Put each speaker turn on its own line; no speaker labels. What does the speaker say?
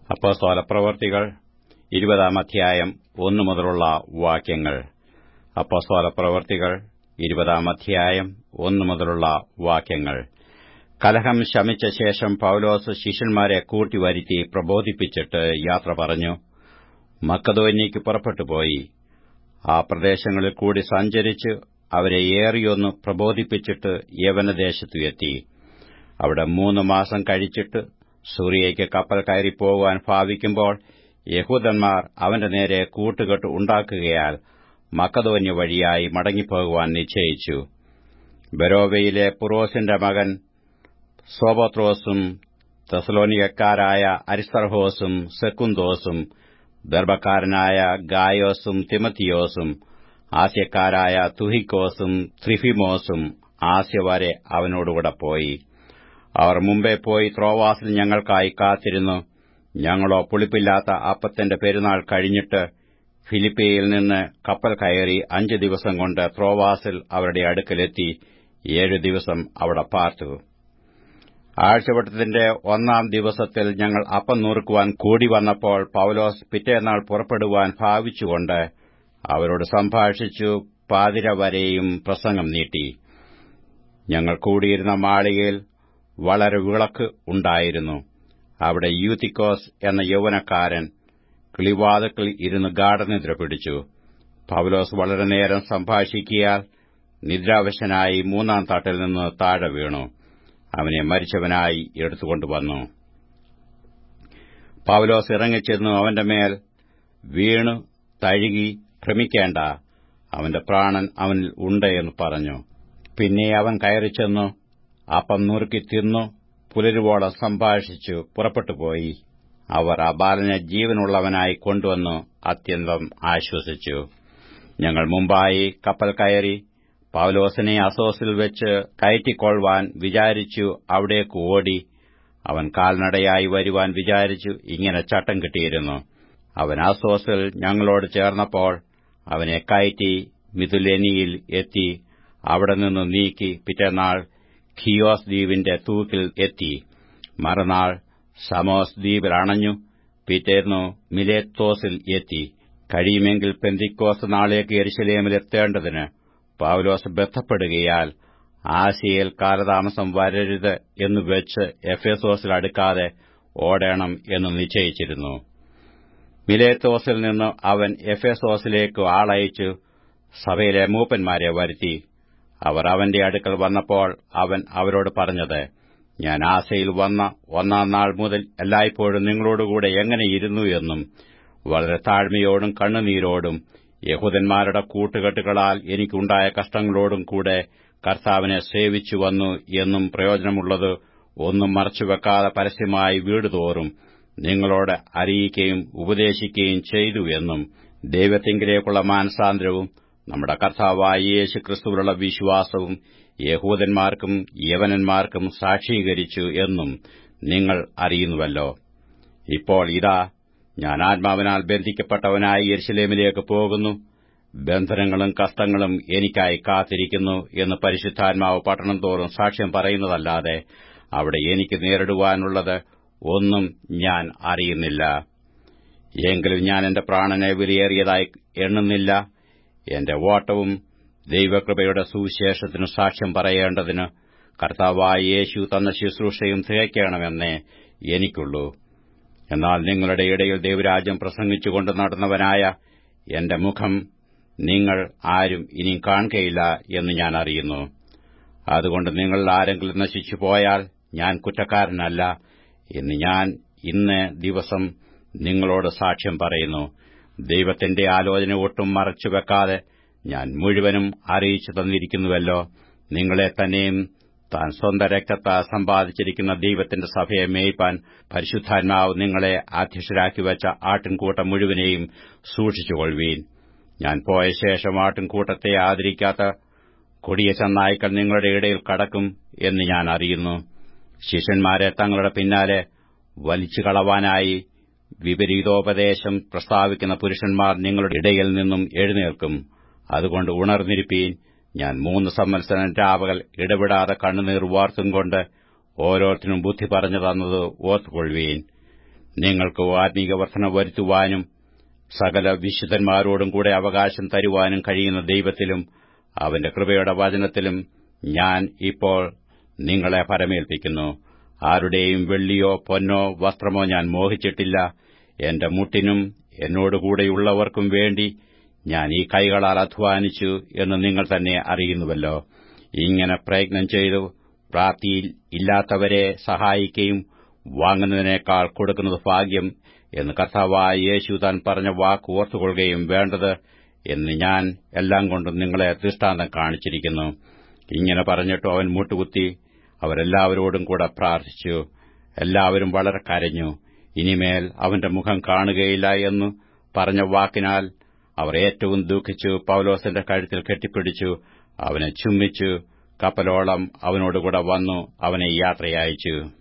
അപ്പോസ്തോല പ്രവർത്തികൾ ഇരുപതാം അധ്യായം ഒന്നു മുതലുള്ള വാക്യങ്ങൾ അപ്പോസ്തോല പ്രവർത്തികൾ ഇരുപതാം അധ്യായം ഒന്നു മുതലുള്ള വാക്യങ്ങൾ കലഹം ശമിച്ച ശേഷം പൌലോസ് ശിഷ്യന്മാരെ കൂട്ടിവരുത്തി പ്രബോധിപ്പിച്ചിട്ട് യാത്ര പറഞ്ഞു മക്കതോന്യയ്ക്ക് പുറപ്പെട്ടുപോയി ആ പ്രദേശങ്ങളിൽ കൂടി സഞ്ചരിച്ച് അവരെ ഏറിയൊന്ന് പ്രബോധിപ്പിച്ചിട്ട് യവനദേശത്തു എത്തി അവിടെ മൂന്ന് മാസം കഴിച്ചിട്ട് സൂറിയയ്ക്ക് കപ്പൽ കയറിപ്പോകുവാൻ ഭാവിക്കുമ്പോൾ യഹൂദന്മാർ അവന്റെ നേരെ കൂട്ടുകെട്ട് ഉണ്ടാക്കുകയാൽ മക്കതോന്യ വഴിയായി മടങ്ങിപ്പോകുവാൻ നിശ്ചയിച്ചു ബെരോവയിലെ പുറോസിന്റെ മകൻ സോബത്രോസും തെസലോനിയക്കാരായ അരിസ്തർഹോസും സെക്കുന്തോസും ദർബക്കാരനായ ഗായോസും തിമത്തിയോസും ആസ്യക്കാരായ തുഹിക്കോസും ത്രിഫിമോസും ആസ്യ വരെ അവനോടുകൂടെ പോയി അവർ മുമ്പേ പോയി ത്രോവാസിൽ ഞങ്ങൾക്കായി കാത്തിരുന്നു ഞങ്ങളോ പുളിപ്പില്ലാത്ത അപ്പത്തിന്റെ പെരുന്നാൾ കഴിഞ്ഞിട്ട് ഫിലിപ്പിയിൽ നിന്ന് കപ്പൽ കയറി അഞ്ചു ദിവസം കൊണ്ട് ത്രോവാസിൽ അവരുടെ അടുക്കലെത്തി ഏഴു ദിവസം അവിടെ പാർത്തു ആഴ്ചവട്ടത്തിന്റെ ഒന്നാം ദിവസത്തിൽ ഞങ്ങൾ അപ്പം നുറുക്കുവാൻ കൂടി വന്നപ്പോൾ പൌലോസ് പിറ്റേന്നാൾ പുറപ്പെടുവാൻ ഭാവിച്ചുകൊണ്ട് അവരോട് സംഭാഷിച്ചു പാതിര വരെയും പ്രസംഗം നീട്ടി ഞങ്ങൾ കൂടിയിരുന്ന മാളികയിൽ വളരെ വിളക്ക് ഉണ്ടായിരുന്നു അവിടെ യൂത്തിക്കോസ് എന്ന യൗവനക്കാരൻ കിളിവാതുക്കൾ ഇരുന്ന് ഗാഠനിദ്ര പിടിച്ചു പൌലോസ് വളരെ നേരം സംഭാഷിക്കിയാൽ നിദ്രാവശനായി മൂന്നാം തട്ടിൽ നിന്ന് താഴെ വീണു അവനെ മരിച്ചവനായി എടുത്തുകൊണ്ടുവന്നു പൌലോസ് ഇറങ്ങിച്ചെന്നു അവന്റെ മേൽ വീണു തഴുകി ഭ്രമിക്കേണ്ട അവന്റെ പ്രാണൻ അവനിൽ ഉണ്ട് എന്ന് പറഞ്ഞു പിന്നെ അവൻ കയറിച്ചെന്നു അപ്പം നുറുക്കി തിന്നു പുലരുവോളം സംഭാഷിച്ചു പുറപ്പെട്ടുപോയി അവർ ആ ബാലനെ ജീവനുള്ളവനായി കൊണ്ടുവന്നു അത്യന്തം ആശ്വസിച്ചു ഞങ്ങൾ മുമ്പായി കപ്പൽ കയറി പൌലോസിനെ അസോസിൽ വെച്ച് കയറ്റിക്കൊള്ളുവാൻ വിചാരിച്ചു അവിടേക്ക് ഓടി അവൻ കാൽനടയായി വരുവാൻ വിചാരിച്ചു ഇങ്ങനെ ചട്ടം കിട്ടിയിരുന്നു അവൻ അസോസിൽ ഞങ്ങളോട് ചേർന്നപ്പോൾ അവനെ കയറ്റി മിഥുലേനിയിൽ എത്തി അവിടെ നിന്ന് നീക്കി പിറ്റേനാൾ ഖിയോസ് ദ്വീപിന്റെ തൂക്കിൽ എത്തി മറുനാൾ സമോസ് ദ്വീപിൽ അണഞ്ഞു പിറ്റേന്നു മിലേത്തോസിൽ എത്തി കഴിയുമെങ്കിൽ പെന്തിക്കോസ് നാളേക്ക് എരിശലേമിൽ എത്തേണ്ടതിന് പൌലോസ് ബന്ധപ്പെടുകയാൽ ആസിയയിൽ കാലതാമസം വരരുത് എന്നു വെച്ച് എഫേസോസിൽ അടുക്കാതെ ഓടണം എന്ന് നിശ്ചയിച്ചിരുന്നു മിലേത്തോസിൽ നിന്ന് അവൻ എഫേസോസിലേക്ക് ആളയച്ചു സഭയിലെ മൂപ്പന്മാരെ വരുത്തി അവർ അവന്റെ അടുക്കൽ വന്നപ്പോൾ അവൻ അവരോട് പറഞ്ഞത് ഞാൻ ആശയിൽ വന്ന ഒന്നാം നാൾ മുതൽ എല്ലായ്പ്പോഴും നിങ്ങളോടുകൂടെ എങ്ങനെ ഇരുന്നു എന്നും വളരെ താഴ്മയോടും കണ്ണുനീരോടും യഹൂദന്മാരുടെ കൂട്ടുകെട്ടുകളാൽ എനിക്കുണ്ടായ കഷ്ടങ്ങളോടും കൂടെ കർത്താവിനെ സേവിച്ചു വന്നു എന്നും പ്രയോജനമുള്ളത് ഒന്നും മറച്ചുവെക്കാതെ പരസ്യമായി വീടുതോറും നിങ്ങളോട് അറിയിക്കുകയും ഉപദേശിക്കുകയും ചെയ്തു എന്നും ദൈവത്തിങ്കിലേക്കുള്ള മാനസാന്തരവും നമ്മുടെ കർത്താവായ യേശു ക്രിസ്തുവിലുള്ള വിശ്വാസവും യഹൂദന്മാർക്കും യവനന്മാർക്കും സാക്ഷീകരിച്ചു എന്നും നിങ്ങൾ അറിയുന്നുവല്ലോ ഇപ്പോൾ ഇതാ ഞാൻ ആത്മാവിനാൽ ബന്ധിക്കപ്പെട്ടവനായി യെരുശലേമിലേക്ക് പോകുന്നു ബന്ധനങ്ങളും കഷ്ടങ്ങളും എനിക്കായി കാത്തിരിക്കുന്നു എന്ന് പരിശുദ്ധാത്മാവ് പട്ടണം തോറും സാക്ഷ്യം പറയുന്നതല്ലാതെ അവിടെ എനിക്ക് നേരിടുവാനുള്ളത് ഒന്നും ഞാൻ അറിയുന്നില്ല എങ്കിലും ഞാൻ എന്റെ പ്രാണനെ വിലയേറിയതായി എണ്ണുന്നില്ല എന്റെ ഓട്ടവും ദൈവകൃപയുടെ സുവിശേഷത്തിനു സാക്ഷ്യം പറയേണ്ടതിന് കർത്താവായ യേശു തന്ന ശുശ്രൂഷയും തികയ്ക്കണമെന്നേ എനിക്കുള്ളൂ എന്നാൽ നിങ്ങളുടെ ഇടയിൽ ദൈവരാജ്യം പ്രസംഗിച്ചുകൊണ്ട് നടന്നവനായ എന്റെ മുഖം നിങ്ങൾ ആരും ഇനി കാണുകയില്ല എന്ന് ഞാൻ അറിയുന്നു അതുകൊണ്ട് നിങ്ങൾ ആരെങ്കിലും നശിച്ചു പോയാൽ ഞാൻ കുറ്റക്കാരനല്ല എന്ന് ഞാൻ ഇന്ന് ദിവസം നിങ്ങളോട് സാക്ഷ്യം പറയുന്നു ദൈവത്തിന്റെ ആലോചന ഒട്ടും മറച്ചുവെക്കാതെ ഞാൻ മുഴുവനും അറിയിച്ചു തന്നിരിക്കുന്നുവല്ലോ നിങ്ങളെ തന്നെയും താൻ സ്വന്തം രക്തത്താൽ സമ്പാദിച്ചിരിക്കുന്ന ദൈവത്തിന്റെ സഭയെ മേയ്പാൻ പരിശുദ്ധാത്മാവ് നിങ്ങളെ അധ്യക്ഷരാക്കി വെച്ച ആട്ടിൻകൂട്ടം മുഴുവനെയും സൂക്ഷിച്ചുകൊള്ളുവീൻ ഞാൻ പോയ ശേഷം ആട്ടിൻകൂട്ടത്തെ ആദരിക്കാത്ത കൊടിയ ചെന്നായ്ക്കൾ നിങ്ങളുടെ ഇടയിൽ കടക്കും എന്ന് ഞാൻ അറിയുന്നു ശിഷ്യന്മാരെ തങ്ങളുടെ പിന്നാലെ വലിച്ചു കളവാനായി വിപരീതോപദേശം പ്രസ്താവിക്കുന്ന പുരുഷന്മാർ നിങ്ങളുടെ ഇടയിൽ നിന്നും എഴുന്നേൽക്കും അതുകൊണ്ട് ഉണർന്നിരിപ്പീൻ ഞാൻ മൂന്ന് സംവത്സരം രാവകൾ ഇടപെടാതെ കണ്ണുനീർ വാർത്തും കൊണ്ട് ഓരോരുത്തരും ബുദ്ധി പറഞ്ഞു തന്നത് ഓർത്തുകൊള്ളുവീൻ നിങ്ങൾക്ക് ആത്മീക വർധന വരുത്തുവാനും സകല വിശുദ്ധന്മാരോടും കൂടെ അവകാശം തരുവാനും കഴിയുന്ന ദൈവത്തിലും അവന്റെ കൃപയുടെ വചനത്തിലും ഞാൻ ഇപ്പോൾ നിങ്ങളെ ഫലമേൽപ്പിക്കുന്നു ആരുടെയും വെള്ളിയോ പൊന്നോ വസ്ത്രമോ ഞാൻ മോഹിച്ചിട്ടില്ല എന്റെ മുട്ടിനും എന്നോടുകൂടെയുള്ളവർക്കും വേണ്ടി ഞാൻ ഈ കൈകളാൽ അധ്വാനിച്ചു എന്ന് നിങ്ങൾ തന്നെ അറിയുന്നുവല്ലോ ഇങ്ങനെ പ്രയത്നം ചെയ്തു പ്രാപ്തിയിൽ ഇല്ലാത്തവരെ സഹായിക്കുകയും വാങ്ങുന്നതിനേക്കാൾ കൊടുക്കുന്നത് ഭാഗ്യം എന്ന് കർത്താവായ യേശു താൻ പറഞ്ഞ വാക്ക് ഓർത്തുകൊള്ളുകയും വേണ്ടത് എന്ന് ഞാൻ എല്ലാം കൊണ്ടും നിങ്ങളെ ദൃഷ്ടാന്തം കാണിച്ചിരിക്കുന്നു ഇങ്ങനെ പറഞ്ഞിട്ട് അവൻ മുട്ടുകുത്തി അവരെല്ലാവരോടും കൂടെ പ്രാർത്ഥിച്ചു എല്ലാവരും വളരെ കരഞ്ഞു ഇനിമേൽ അവന്റെ മുഖം കാണുകയില്ല എന്ന് പറഞ്ഞ വാക്കിനാൽ അവർ ഏറ്റവും ദുഃഖിച്ചു പൌലോസിന്റെ കഴുത്തിൽ കെട്ടിപ്പിടിച്ചു അവനെ ചുംബിച്ചു കപ്പലോളം അവനോടുകൂടെ വന്നു അവനെ യാത്രയയച്ചു